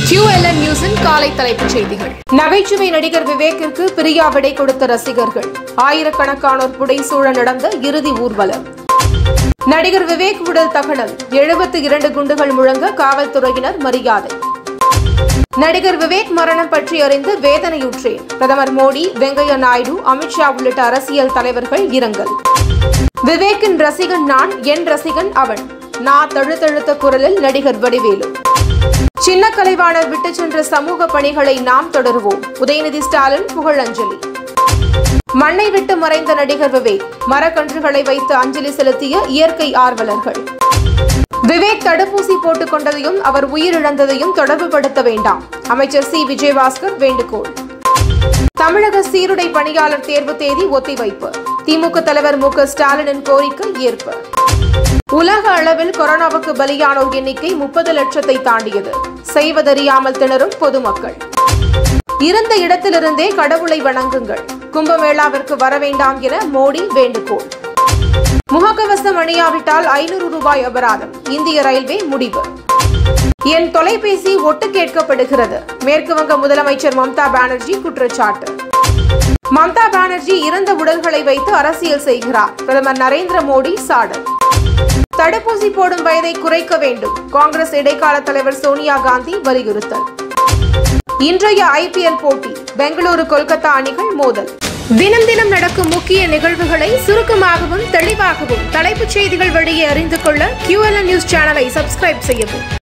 QLN நியூஸின் காலை தலைப்புச் செய்திகள் நகைச்சுவை நடிகர் விவேக்கிற்கு பிரியா விடை கொடுத்த ரசிகர்கள் ஆயிரக்கணக்கானோர் புடைசூழ நடந்த இறுதி ஊர்வலம் நடிகர் விவேக் உடல் தகனம் எழுபத்தி இரண்டு குண்டுகள் முழங்க காவல்துறையினர் மரியாதை நடிகர் விவேக் மரணம் பற்றி அறிந்து வேதனையுற்றேன் பிரதமர் மோடி வெங்கையா நாயுடு அமித்ஷா உள்ளிட்ட அரசியல் தலைவர்கள் இரங்கல் விவேக்கின் ரசிகன் நான் என் ரசிகன் அவன் நான் தழுத்தழுத்த குரலில் நடிகர் வடிவேலு சின்ன கலைவாணர் விட்டு சென்ற சமூக பணிகளை நாம் தொடருவோம் உதயநிதி ஸ்டாலின் புகழஞ்சலி மண்ணை விட்டு மறைந்த நடிகர் விவேக் மரக்கன்றுகளை வைத்து அஞ்சலி செலுத்திய இயற்கை ஆர்வலர்கள் விவேக் தடுப்பூசி போட்டுக் கொண்டதையும் அவர் உயிரிழந்ததையும் தொடர்புபடுத்த வேண்டாம் அமைச்சர் சி விஜயபாஸ்கர் வேண்டுகோள் தமிழக சீருடை பணியாளர் தேர்வு தேதி ஒத்திவைப்பு திமுக தலைவர் மு க ஸ்டாலினின் கோரிக்கை ஏற்பு உலக அளவில் கொரோனாவுக்கு பலியானோர் எண்ணிக்கை முப்பது லட்சத்தை தாண்டியது செய்வதறியாமல் திணறும் பொதுமக்கள் இருந்த இடத்திலிருந்தே கடவுளை வணங்குங்கள் கும்பமேளாவிற்கு வர வேண்டாம் என மோடி வேண்டுகோள் முகக்கவசம் அணியாவிட்டால் ஐநூறு ரூபாய் அபராதம் இந்திய ரயில்வே முடிவு என் தொலைபேசி ஒட்டு கேட்கப்படுகிறது மேற்குவங்க முதலமைச்சர் மம்தா பானர்ஜி குற்றச்சாட்டு மம்தா பானர்ஜி இறந்த உடல்களை வைத்து அரசியல் செய்கிறார் பிரதமர் நரேந்திர மோடி சாடல் தடுப்பூசி போடும் வயதை குறைக்க வேண்டும் காங்கிரஸ் இடைக்கால தலைவர் சோனியா காந்தி வலியுறுத்தல் இன்றைய ஐபிஎல் போட்டி பெங்களூரு கொல்கத்தா அணிகள் மோதல் தினம் தினம் நடக்கும் முக்கிய நிகழ்வுகளை சுருக்கமாகவும் தெளிவாகவும் தலைப்புச் செய்திகள் வழியே அறிந்து கொள்ள QLN நியூஸ் சேனலை சப்ஸ்கிரைப் செய்யவும்